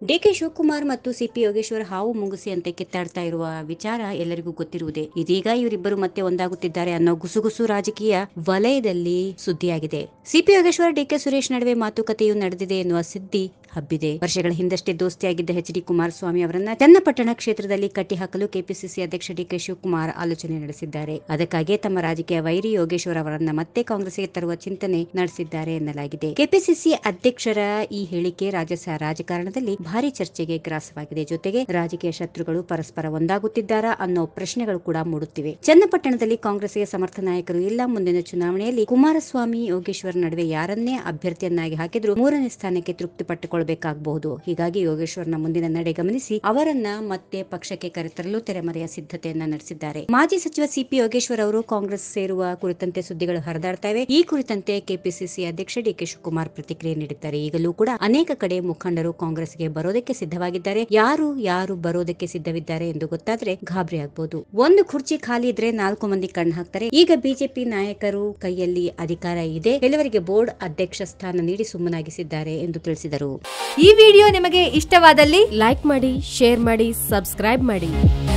DK Shivakumar ಮತ್ತು CP Yogeshwar ಹಾವು ಮುಂಗುಸಿಯಂತೆ ಕಿತ್ತಾಡ್ತಾ ಇರುವ ವಿಚಾರ ಎಲ್ಲರಿಗೂ ಗೊತ್ತಿರುವುದೇ ಇದೀಗ ಇವರಿಬ್ಬರು ಮತ್ತೆ ಒಂದಾಗುತ್ತಿದ್ದಾರೆ ಅನ್ನೋ ಗುಸುಗುಸು ರಾಜಕೀಯ ವಲಯದಲ್ಲಿ ಸುದ್ದಿಯಾಗಿದೆ ಸಿಪಿ ಯೋಗೇಶ್ವರ್ ಡಿಕೆ ಸುರೇಶ್ ನಡುವೆ ಮಾತುಕತೆಯು ನಡೆದಿದೆ ಎನ್ನುವ ಸುದ್ದಿ ಹಬ್ಬಿದೆ ವರ್ಷಗಳ ಹಿಂದಷ್ಟೇ ದೋಸ್ತಿಯಾಗಿದ್ದ ಎಚ್ ಡಿ ಕುಮಾರಸ್ವಾಮಿ ಅವರನ್ನ ಚನ್ನಪಟ್ಟಣ ಕ್ಷೇತ್ರದಲ್ಲಿ ಕಟ್ಟಿಹಾಕಲು ಕೆಪಿಸಿಸಿ ಅಧ್ಯಕ್ಷ ಡಿಕೆ ಶಿವಕುಮಾರ್ ಆಲೋಚನೆ ನಡೆಸಿದ್ದಾರೆ ಅದಕ್ಕಾಗಿಯೇ ತಮ್ಮ ರಾಜಕೀಯ ವೈರಿ ಯೋಗೇಶ್ವರ್ ಅವರನ್ನ ಮತ್ತೆ ಕಾಂಗ್ರೆಸ್ಗೆ ತರುವ ಚಿಂತನೆ ನಡೆಸಿದ್ದಾರೆ ಎನ್ನಲಾಗಿದೆ ಕೆಪಿಸಿಸಿ ಅಧ್ಯಕ್ಷರ ಈ ಹೇಳಿಕೆ ರಾಜ್ಯ ಸ- ರಾಜಕಾರಣದಲ್ಲಿ ಭಾರಿ ಚರ್ಚೆಗೆ ಗ್ರಾಸವಾಗಿದೆ ಜೊತೆಗೆ ರಾಜಕೀಯ ಶತ್ರುಗಳು ಪರಸ್ಪರ ಒಂದಾಗುತ್ತಿದ್ದಾರಾ ಅನ್ನೋ ಪ್ರಶ್ನೆಗಳು ಕೂಡ ಮೂಡುತ್ತಿವೆ ಚನ್ನಪಟ್ಟಣದಲ್ಲಿ ಕಾಂಗ್ರೆಸ್ಗೆ ಸಮರ್ಥ ನಾಯಕರು ಇಲ್ಲ ಮುಂದಿನ ಚುನಾವಣೆಯಲ್ಲಿ ಕುಮಾರಸ್ವಾಮಿ ಯೋಗೇಶ್ವರ್ ನಡುವೆ ಯಾರನ್ನೇ ಅಭ್ಯರ್ಥಿಯನ್ನಾಗಿ ಹಾಕಿದ್ರು ಮೂರನೇ ಸ್ಥಾನಕ್ಕೆ ತೃಪ್ತಿ ಪಟ್ಟುಕೊಳ್ಬೇಕಾಗಬಹುದು ಹೀಗಾಗಿ ಯೋಗೇಶ್ವರ್ನ ಮುಂದಿನ ನಡೆ ಗಮನಿಸಿ ಅವರನ್ನ ಮತ್ತೆ ಪಕ್ಷಕ್ಕೆ ಕರೆತರಲು ತೆರೆಮರೆಯ ಸಿದ್ಧತೆಯನ್ನ ನಡೆಸಿದ್ದಾರೆ ಮಾಜಿ ಸಚಿವ ಸಿಪಿ ಯೋಗೇಶ್ವರ್ ಅವರು ಕಾಂಗ್ರೆಸ್ ಸೇರುವ ಕುರಿತಂತೆ ಸುದ್ದಿಗಳು ಹರಿದಾಡ್ತಾ ಇವೆ ಈ ಕುರಿತಂತೆ ಕೆಪಿಸಿಸಿ ಅಧ್ಯಕ್ಷ ಡಿಕೆ ಶಿವಕುಮಾರ್ ಪ್ರತಿಕ್ರಿಯೆ ನೀಡಿದ್ದಾರೆ ಈಗಲೂ ಕೂಡ ಅನೇಕ ಕಡೆ ಮುಖಂಡರು ಕಾಂಗ್ರೆಸ್ಗೆ ಬರೋದಕ್ಕೆ ಸಿದ್ಧವಾಗಿದ್ದಾರೆ ಯಾರು ಯಾರು ಬರೋದಕ್ಕೆ ಸಿದ್ಧವಿದ್ದಾರೆ ಎಂದು ಗೊತ್ತಾದ್ರೆ ಗಾಬರಿ ಆಗಬಹುದು ಒಂದು ಕುರ್ಚಿ ಖಾಲಿ ಇದ್ರೆ ನಾಲ್ಕು ಮಂದಿ ಕಣ್ಣು ಹಾಕ್ತಾರೆ ಈಗ ಬಿಜೆಪಿ ನಾಯಕರು ಕೈಯಲ್ಲಿ ಅಧಿಕಾರ ಇದೆ ಕೆಲವರಿಗೆ ಬೋರ್ಡ್ ಅಧ್ಯಕ್ಷ ಸ್ಥಾನ ನೀಡಿ ಸುಮ್ಮನಾಗಿಸಿದ್ದಾರೆ ಎಂದು ತಿಳಿಸಿದರು ಈ ವಿಡಿಯೋ ನಿಮಗೆ ಇಷ್ಟವಾದಲ್ಲಿ ಲೈಕ್ ಮಾಡಿ ಶೇರ್ ಮಾಡಿ ಸಬ್ಸ್ಕ್ರೈಬ್ ಮಾಡಿ